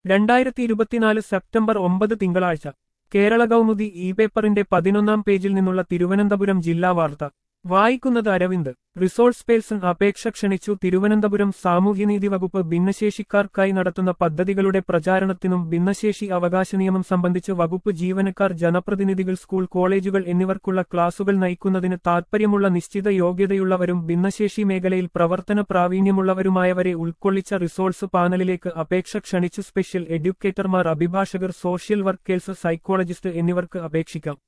രണ്ടായിരത്തി ഇരുപത്തിനാല് സെപ്റ്റംബർ ഒമ്പത് തിങ്കളാഴ്ച കേരള കൗമുദി ഇ പേപ്പറിന്റെ പതിനൊന്നാം പേജിൽ നിന്നുള്ള തിരുവനന്തപുരം ജില്ലാ വാർത്ത വായിക്കുന്നത് അരവിന്ദ് റിസോഴ്സ് പേഴ്സൺ അപേക്ഷ ക്ഷണിച്ചു തിരുവനന്തപുരം സാമൂഹ്യനീതി വകുപ്പ് ഭിന്നശേഷിക്കാർക്കായി നടത്തുന്ന പദ്ധതികളുടെ പ്രചാരണത്തിനും ഭിന്നശേഷി അവകാശ നിയമം സംബന്ധിച്ച് വകുപ്പ് ജീവനക്കാർ ജനപ്രതിനിധികൾ സ്കൂൾ കോളേജുകൾ എന്നിവർക്കുള്ള ക്ലാസുകൾ നയിക്കുന്നതിന് താൽപ്പര്യമുള്ള നിശ്ചിത യോഗ്യതയുള്ളവരും ഭിന്നശേഷി മേഖലയിൽ പ്രവർത്തന പ്രാവീണ്യമുള്ളവരുമായവരെ ഉൾക്കൊള്ളിച്ച റിസോഴ്സ് പാനലിലേക്ക് അപേക്ഷ ക്ഷണിച്ചു സ്പെഷ്യൽ എഡ്യൂക്കേറ്റർമാർ അഭിഭാഷകർ സോഷ്യൽ വർക്കേഴ്സ് സൈക്കോളജിസ്റ്റ് എന്നിവർക്ക് അപേക്ഷിക്കാം